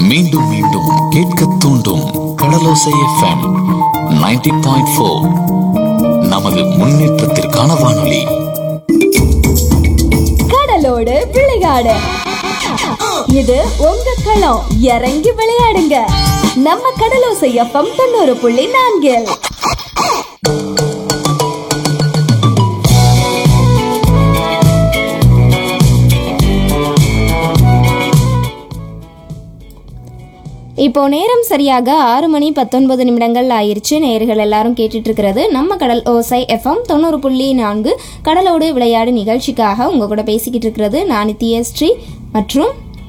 மீண்டும் மீண்டும் கேட்க தூண்டும் கடலோசை எஃப்எம் 90.4 பாயிண்ட் ஃபோர் நமது முன்னேற்றத்திற்கான வானொலி கடலோடு விளையாடு இது உங்க களம் இறங்கி விளையாடுங்க நம்ம கடலோசை எஃப்எம் தொண்ணூறு புள்ளி நான்கில் இப்போ நேரம் சரியாக ஆறு மணி பத்தொன்பது நிமிடங்கள் ஆயிருச்சு நேர்கள் எல்லாரும் கேட்டுட்டு இருக்கிறது நம்ம கடல் ஓசை எஃப்எம் தொண்ணூறு புள்ளி நான்கு கடலோடு விளையாடு நிகழ்ச்சிக்காக உங்க கூட பேசிக்கிட்டு இருக்கிறது நான் நித்யஸ்ரீ மற்றும்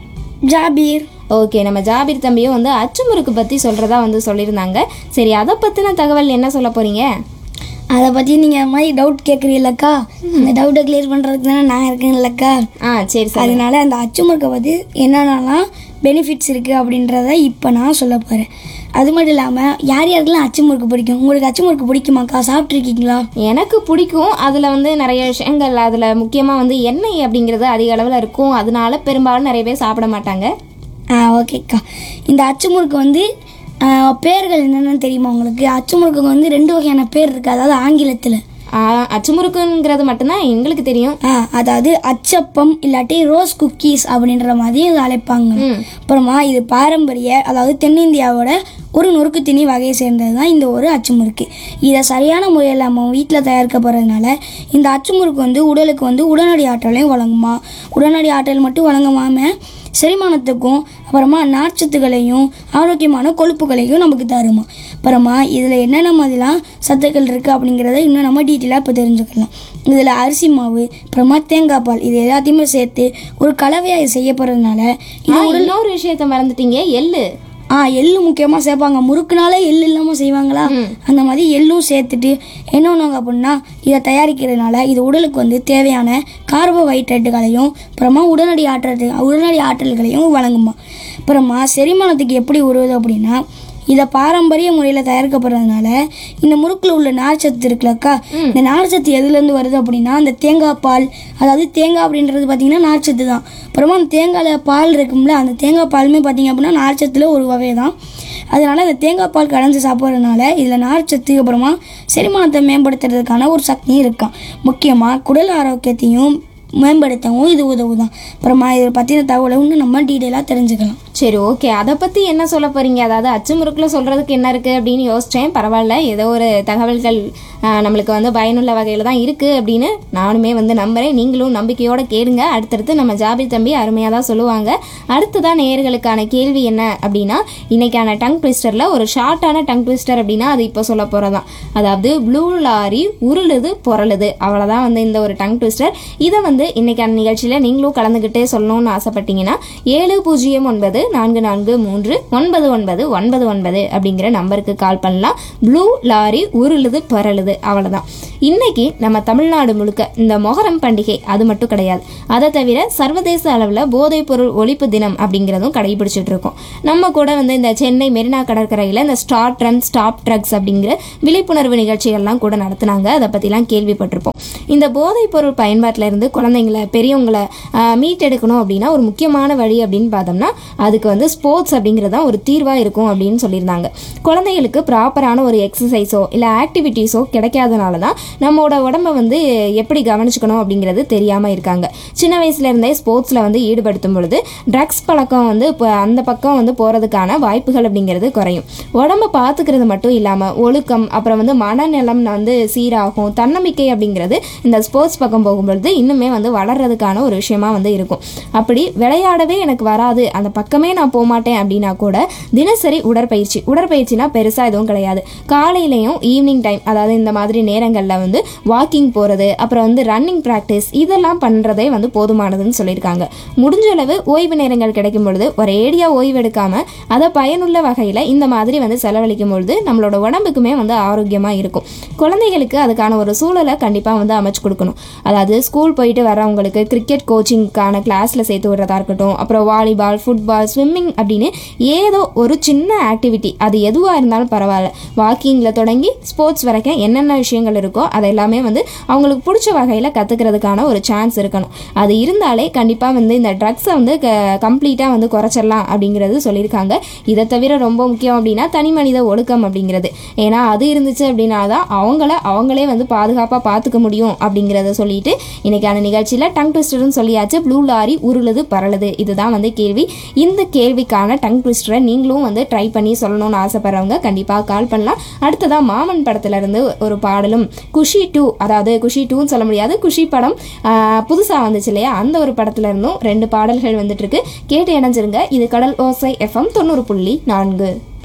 ஜாபீர் ஓகே நம்ம ஜாபீர் தம்பியும் வந்து அச்சுமுறுக்கு பற்றி சொல்கிறதா வந்து சொல்லியிருந்தாங்க சரி அதை பற்றின தகவல் என்ன சொல்ல போகிறீங்க அதை பற்றி நீங்கள் இந்த மாதிரி டவுட் கேட்குறீங்களக்கா அந்த டவுட்டை கிளியர் பண்ணுறதுக்கு தானே நான் இருக்கேன்லக்கா ஆ சரி சரி அதனால அந்த அச்சுமுறுக்கை பற்றி என்னென்னலாம் பெனிஃபிட்ஸ் இருக்குது அப்படின்றத இப்போ நான் சொல்ல போகிறேன் அது மட்டும் இல்லாமல் யார் யாருக்கெல்லாம் அச்சுமுறுக்கு பிடிக்கும் உங்களுக்கு அச்சுமுறுக்கு பிடிக்குமாக்கா சாப்பிட்ருக்கீங்களா எனக்கு பிடிக்கும் அதில் வந்து நிறைய விஷயங்கள் அதில் முக்கியமாக வந்து எண்ணெய் அப்படிங்கிறது அதிக அளவில் இருக்கும் அதனால பெரும்பாலும் நிறைய பேர் சாப்பிட மாட்டாங்க ஆ ஓகேக்கா இந்த அச்சுமுறுக்கு வந்து ஆ, பேர்கள் என்னென்னு தெரியுமா உங்களுக்கு அச்சுமுறுக்குக்கு வந்து ரெண்டு வகையான பேர் இருக்குது அதாவது ஆங்கிலத்தில் ஆ, அச்சுமுறுக்குங்கிறது மட்டும்தான் எங்களுக்கு தெரியும் ஆ அதாவது அச்சப்பம் இல்லாட்டி ரோஸ் குக்கீஸ் அப்படின்ற மாதிரி இது அழைப்பாங்க அப்புறமா இது பாரம்பரிய அதாவது தென்னிந்தியாவோட ஒரு நொறுக்கு திணி வகையை சேர்ந்தது தான் இந்த ஒரு அச்சுமுறுக்கு இதை சரியான முறையில் நம்ம வீட்டில் தயாரிக்கப்படுறதுனால இந்த அச்சுமுறுக்கு வந்து உடலுக்கு வந்து உடனடி ஆற்றலையும் வழங்குமா உடனடி ஆற்றல் மட்டும் வழங்காம செரிமானத்துக்கும் அப்புறமா நார்ச்சத்துகளையும் ஆரோக்கியமான கொழுப்புகளையும் நமக்கு தருமா அப்புறமா இதில் என்னென்ன மாதிரிலாம் சத்துக்கள் இருக்குது அப்படிங்கிறத இன்னும் நம்ம டீட்டெயிலாக இப்போ தெரிஞ்சுக்கலாம் இதில் அரிசி மாவு அப்புறமா தேங்காய் பால் இது எல்லாத்தையுமே சேர்த்து ஒரு கலவையாக இது செய்யப்படுறதுனால ஆ, இன்னொரு விஷயத்த மறந்துட்டீங்க எள்ளு ஆ எள்ளு முக்கியமாக சேர்ப்பாங்க முறுக்குனாலே எள்ளு இல்லாமல் செய்வாங்களா அந்த மாதிரி எள்ளும் சேர்த்துட்டு என்ன பண்ணுவாங்க அப்படின்னா இதை தயாரிக்கிறதுனால இது உடலுக்கு வந்து தேவையான கார்போஹைட்ரேட்டுகளையும் அப்புறமா உடனடி ஆற்றல் உடனடி ஆற்றல்களையும் வழங்குமா அப்புறமா செரிமானத்துக்கு எப்படி உருவுது அப்படின்னா இதை பாரம்பரிய முறையில் தயாரிக்கப்படுறதுனால இந்த முறுக்கில் உள்ள நார்ச்சத்து இருக்குல்லக்கா இந்த நார்ச்சத்து எதுலேருந்து வருது அப்படின்னா அந்த தேங்காய் பால் அதாவது தேங்காய் அப்படின்றது பார்த்தீங்கன்னா நார்ச்சத்து தான் அப்புறமா அந்த தேங்காயில் பால் இருக்கும்ல அந்த தேங்காய் பாலுமே பார்த்தீங்க அப்படின்னா நார்ச்சத்தில் ஒரு வகை தான் அதனால இந்த தேங்காய் பால் கடைஞ்சி சாப்பிட்றதுனால இதில் நார்ச்சத்து அப்புறமா செரிமானத்தை மேம்படுத்துறதுக்கான ஒரு சக்தியும் இருக்கான் முக்கியமாக குடல் ஆரோக்கியத்தையும் மேம்படுத்தவும் இது உதவுதான் அப்புறமா இதை பற்றின தகவலை இன்னும் நம்ம டீட்டெயிலாக தெரிஞ்சுக்கலாம் சரி ஓகே அதை பற்றி என்ன சொல்ல போகிறீங்க அதாவது அச்சுமுறுக்கில் சொல்கிறதுக்கு என்ன இருக்குது அப்படின்னு யோசித்தேன் பரவாயில்ல ஏதோ ஒரு தகவல்கள் ஆ, நம்மளுக்கு வந்து பயனுள்ள வகையில் தான் இருக்குது அப்படின்னு நானுமே வந்து நம்புகிறேன் நீங்களும் நம்பிக்கையோடு கேளுங்க அடுத்தடுத்து நம்ம ஜாபீர் தம்பி அருமையாக தான் சொல்லுவாங்க அடுத்ததான் நேயர்களுக்கான கேள்வி என்ன அப்படின்னா இன்னைக்கான டங் ட்விஸ்டரில் ஒரு ஷார்ட்டான டங் ட்விஸ்டர் அப்படின்னா அது இப்போ சொல்ல போகிறதான் அதாவது ப்ளூ லாரி உருளுது பொருளுது அவ்வளோதான் வந்து இந்த ஒரு டங் ட்விஸ்டர் இதை வந்து இன்னைக்கான நிகழ்ச்சியில் நீங்களும் கலந்துக்கிட்டே சொல்லணும்னு ஆசைப்பட்டீங்கன்னா ஏழு பூஜ்ஜியம் ஒன்பது நான்கு நான்கு மூன்று ஒன்பது ஒன்பது ஒன்பது ஒன்பது அப்படிங்கிற நம்பருக்கு கால் பண்ணலாம் ப்ளூ லாரி உருளுது பரளுது அவ்வளோதான் இன்னைக்கு நம்ம தமிழ்நாடு முழுக்க இந்த மொஹரம் பண்டிகை அது மட்டும் கிடையாது அதை தவிர சர்வதேச அளவில் போதைப்பொருள் ஒழிப்பு தினம் அப்படிங்கிறதும் கடைபிடிச்சிட்டு இருக்கோம் நம்ம கூட வந்து இந்த சென்னை மெரினா கடற்கரையில் இந்த ஸ்டார்ட் ரன் ஸ்டாப் ட்ரக்ஸ் அப்படிங்கிற விழிப்புணர்வு நிகழ்ச்சிகள்லாம் கூட நடத்துனாங்க அதை பற்றிலாம் கேள்விப்பட்டிருப்போம் இந்த போதைப் பொருள் பயன்பாட்டில் இருந்து குழந்தைங்களை பெரியவங்களை ஆஹ், மீட்டெடுக்கணும் அப்படின்னா ஒரு முக்கியமான வழி அப்படின்னு பார்த்தோம்னா அதுக்கு வந்து ஸ்போர்ட்ஸ் அப்படிங்கிறது தான் ஒரு தீர்வாக இருக்கும் அப்படின்னு சொல்லியிருந்தாங்க குழந்தைகளுக்கு ப்ராப்பரான ஒரு எக்ஸசைஸோ இல்லை ஆக்டிவிட்டீஸோ கிடைக்காதனால தான் நம்மளோட உடம்ப வந்து எப்படி கவனிச்சுக்கணும் அப்படிங்கிறது தெரியாமல் இருக்காங்க சின்ன வயசுல இருந்தே ஸ்போர்ட்ஸில் வந்து ஈடுபடுத்தும் பொழுது ட்ரக்ஸ் பழக்கம் வந்து இப்போ அந்த பக்கம் வந்து போகிறதுக்கான வாய்ப்புகள் அப்படிங்கிறது குறையும் உடம்ப பார்த்துக்கிறது மட்டும் இல்லாமல் ஒழுக்கம் அப்புறம் வந்து மனநலம் வந்து சீராகும் தன்னம்பிக்கை அப்படிங்கிறது இந்த ஸ்போர்ட்ஸ் பக்கம் போகும்பொழுது இன்னுமே வந்து வளர்றதுக்கான ஒரு விஷயமா வந்து இருக்கும் அப்படி விளையாடவே எனக்கு வராது அந்த பக்கமே நான் போக மாட்டேன் அப்படின்னா கூட தினசரி உடற்பயிற்சி உடற்பயிற்சினா பெருசாக எதுவும் கிடையாது காலையிலையும் ஈவினிங் டைம் அதாவது இந்த மாதிரி நேரங்களில் வந்து வாக்கிங் போகிறது அப்புறம் வந்து ரன்னிங் ப்ராக்டிஸ் இதெல்லாம் பண்ணுறதே வந்து போதுமானதுன்னு சொல்லியிருக்காங்க முடிஞ்ச அளவு ஓய்வு நேரங்கள் கிடைக்கும் பொழுது ஒரேடியாக ஓய்வு எடுக்காம அதை பயனுள்ள வகையில் இந்த மாதிரி வந்து செலவழிக்கும் பொழுது நம்மளோட உடம்புக்குமே வந்து ஆரோக்கியமாக இருக்கும் குழந்தைகளுக்கு அதுக்கான ஒரு சூழலை கண்டிப்பாக வந்து அமைச்சு கொடுக்கணும் அதாவது ஸ்கூல் போயிட்டு வரவங்களுக்கு கிரிக்கெட் கோச்சிங்க்கான கிளாஸில் சேர்த்து விடுறதா இருக்கட்டும் அப்புறம் வாலிபால் ஃபுட்பால் ஸ்விம்மிங் அப்படின்னு ஏதோ ஒரு சின்ன ஆக்டிவிட்டி அது எதுவாக இருந்தாலும் பரவாயில்ல வாக்கிங்கில் தொடங்கி ஸ்போர்ட்ஸ் வரைக்கும் என்னென்ன விஷயங்கள் இருக்கோ அதை எல்லாமே வந்து அவங்களுக்கு பிடிச்ச வகையில் கற்றுக்கிறதுக்கான ஒரு சான்ஸ் இருக்கணும் அது இருந்தாலே கண்டிப்பாக வந்து இந்த ட்ரக்ஸை வந்து கம்ப்ளீட்டாக வந்து குறைச்சிடலாம் அப்படிங்கிறது சொல்லியிருக்காங்க இதை தவிர ரொம்ப முக்கியம் அப்படின்னா தனி மனித ஒழுக்கம் அப்படிங்கிறது ஏன்னா அது இருந்துச்சு அப்படின்னா தான் அவங்கள அவங்களே வந்து பாதுகாப்பாக பார்த்துக்க முடியும் அப்படிங்கிறத சொல்லிட்டு இன்னைக்கான நிகழ்ச்சியில் டங் ட்விஸ்டர்னு சொல்லியாச்சு ப்ளூ லாரி உருளுது பரளுது இதுதான் வந்து கேள்வி இந்த கேள்விக்கான டங் ட்விஸ்டரை நீங்களும் வந்து ட்ரை பண்ணி சொல்லணும்னு ஆசைப்படுறவங்க கண்டிப்பாக கால் பண்ணலாம் அடுத்ததாக மாமன் படத்துல இருந்து ஒரு பாடலும் குஷி டூ அதாவது குஷி டூன்னு சொல்ல முடியாது குஷி படம் புதுசாக வந்துச்சு இல்லையா அந்த ஒரு படத்துல இருந்தும் ரெண்டு பாடல்கள் வந்துட்டு இருக்கு கேட்டு இணைஞ்சிருங்க இது கடல் ஓசை எஃப்எம் தொண்ணூறு புள்ளி நான்கு